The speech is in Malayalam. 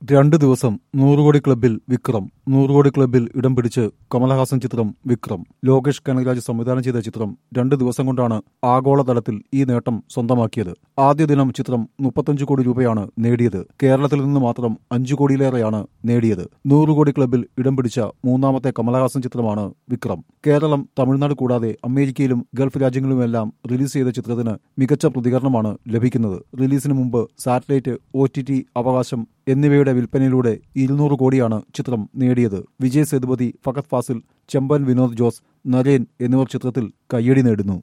രണ്ട് ദിവസം നൂറുകോടി ക്ലബിൽ വിക്രം നൂറുകോടി ക്ലബിൽ ഇടം പിടിച്ച് കമലഹാസൻ ചിത്രം വിക്രം ലോകേഷ് കനകരാജ് സംവിധാനം ചെയ്ത ചിത്രം രണ്ട് ദിവസം കൊണ്ടാണ് ആഗോളതലത്തിൽ ഈ നേട്ടം സ്വന്തമാക്കിയത് ആദ്യ ദിനം ചിത്രം മുപ്പത്തഞ്ച് കോടി രൂപയാണ് നേടിയത് കേരളത്തിൽ നിന്ന് മാത്രം അഞ്ചു കോടിയിലേറെയാണ് നേടിയത് നൂറുകോടി ക്ലബിൽ ഇടം പിടിച്ച മൂന്നാമത്തെ കമലഹാസൻ ചിത്രമാണ് വിക്രം കേരളം തമിഴ്നാട് കൂടാതെ അമേരിക്കയിലും ഗൾഫ് രാജ്യങ്ങളിലുമെല്ലാം റിലീസ് ചെയ്ത ചിത്രത്തിന് മികച്ച പ്രതികരണമാണ് ലഭിക്കുന്നത് റിലീസിന് മുമ്പ് സാറ്റലൈറ്റ് ഒ ടി ടി അവകാശം എന്നിവയുടെ വിൽപ്പനയിലൂടെ ഇരുന്നൂറ് കോടിയാണ് ചിത്രം നേടിയത് വിജയ് സേതുപതി ഫഹദ് ഫാസിൽ ചെമ്പൻ വിനോദ് ജോസ് നരേൻ എന്നിവർ ചിത്രത്തിൽ കയ്യടി നേടുന്നു